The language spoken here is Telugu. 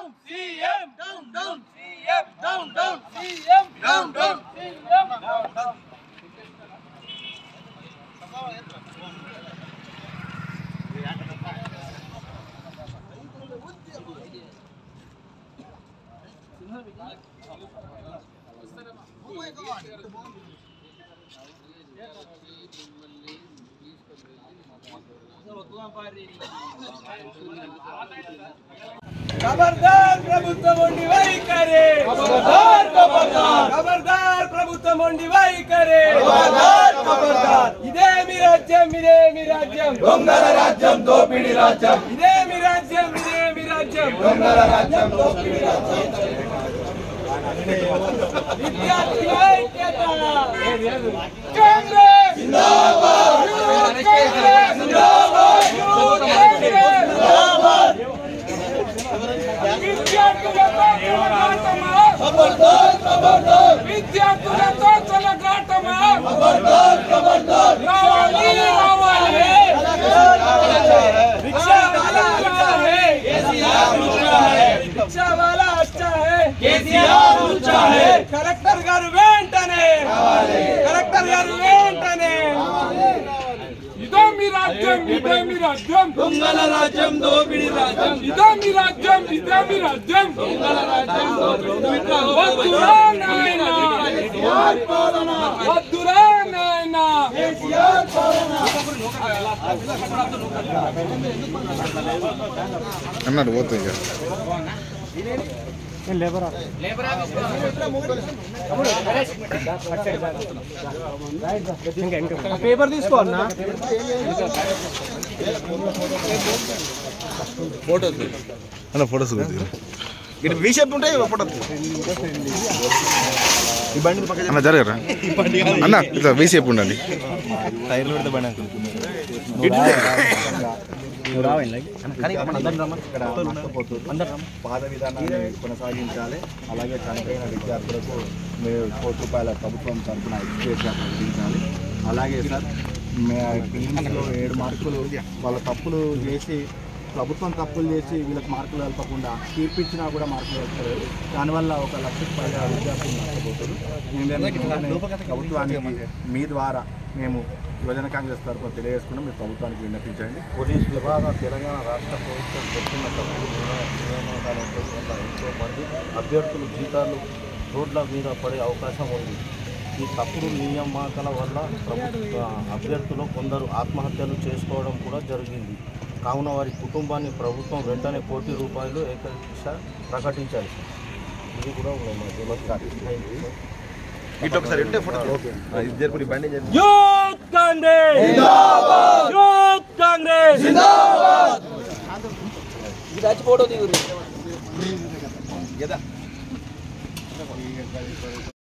down CM down down CM down down CM down down CM down down ఖబర్దార్ ప్రభుత్వం ఉండి వైఖరి ఖబర్దార్ ఖబర్దార్ ఖబర్దార్ ప్రభుత్వం ఉండి వైఖరి ఖబర్దార్ ఖబర్దార్ ఇదే మీ రాజ్యం ఇదే మీ రాజ్యం దొంగల రాజ్యం దోపిడి రాజ్యం ఇదే మీ రాజ్యం ఇదే మీ రాజ్యం దొంగల రాజ్యం దోపిడి రాజ్యం విద్యార్థుల ఐక్యత కాంగ్రెస్ జిందాబాద్ కాంగ్రెస్ జిందాబాద్ కాంగ్రెస్ జిందాబాద్ విద్యార్థులతో చెలగాటమా ఖబర్దార్ ఖబర్దార్ విద్యార్థులతో చెలగాటమా ఖబర్దార్ ఖబర్దార్ రావాలి రావాలి रिक्शा वाला अच्छा है केसीआर ऊंचा है रिक्शा वाला अच्छा है केसीआर ऊंचा है కలెక్టర్ గారు వెంటనే కలెక్టర్ గారు వెంటనే ఇదో మీ రాజ్యం ఇదే మీ రాజ్యం దొంగల రాజ్యం దోపిడి రాజ్యం ఇదో మీ రాజ్యం ఇదే మీ రాజ్యం దొంగల రాజ్యం వద్దురా నాయనా వద్దురా నాయనా అన్నాడు పోతుంది ఇక పేపర్ తీసుకో అన్న అన్న ఫోటోస్ కొద్దిగా ఇటు వి షేప్ ఉంటాయి ఫోటో ఈ బండి పక్కన అన్న జరగరా అన్న ఇట్లా వీసేపు ఉండండి టైర్లు పెడితే బండి పాద విధానాన్ని కొనసాగించాలి అలాగే చనిపోయిన విద్యార్థులకు మీరు కోటి రూపాయల ప్రభుత్వం తరఫున ఎడ్యుకేషన్ అందించాలి అలాగే సార్ ఫిలిమ్స్లో ఏడు మార్కులు వాళ్ళ తప్పులు చేసి ప్రభుత్వం తప్పులు చేసి వీళ్ళకి మార్కులు కలపకుండా తీర్పిచ్చినా కూడా మార్కులు కలపలేదు దానివల్ల ఒక లక్షకు పైగా విద్యార్థులు నష్టపోతారు మేము ప్రభుత్వానికి మీ ద్వారా మేము యువజన కాంగ్రెస్ తరఫున తెలియజేసుకున్నాం మీరు ప్రభుత్వానికి విన్నపించండి పోలీస్ విభాగం తెలంగాణ రాష్ట్ర ప్రభుత్వం పెట్టిన తప్పుడు నియామకాలతో వల్ల ఎంతో మంది అభ్యర్థులు జీతాలు రోడ్ల మీద పడే అవకాశం ఉంది ఈ తప్పుడు నియామకాల వల్ల ప్రభుత్వ అభ్యర్థులు కొందరు ఆత్మహత్యలు చేసుకోవడం కూడా జరిగింది కావున వారి కుటుంబాన్ని ప్రభుత్వం వెంటనే కోటి రూపాయలు ఏకశ ప్రకటించాలి ఇది కూడా మా నమస్కారం ఇటు ఒకసారి ఉంటే ఫోటో ఇది జరుపు బండి జరుపు యూత్ కాంగ్రెస్ జిందాబాద్ యూత్ కాంగ్రెస్ జిందాబాద్ ఇది వచ్చి ఫోటో దిగురు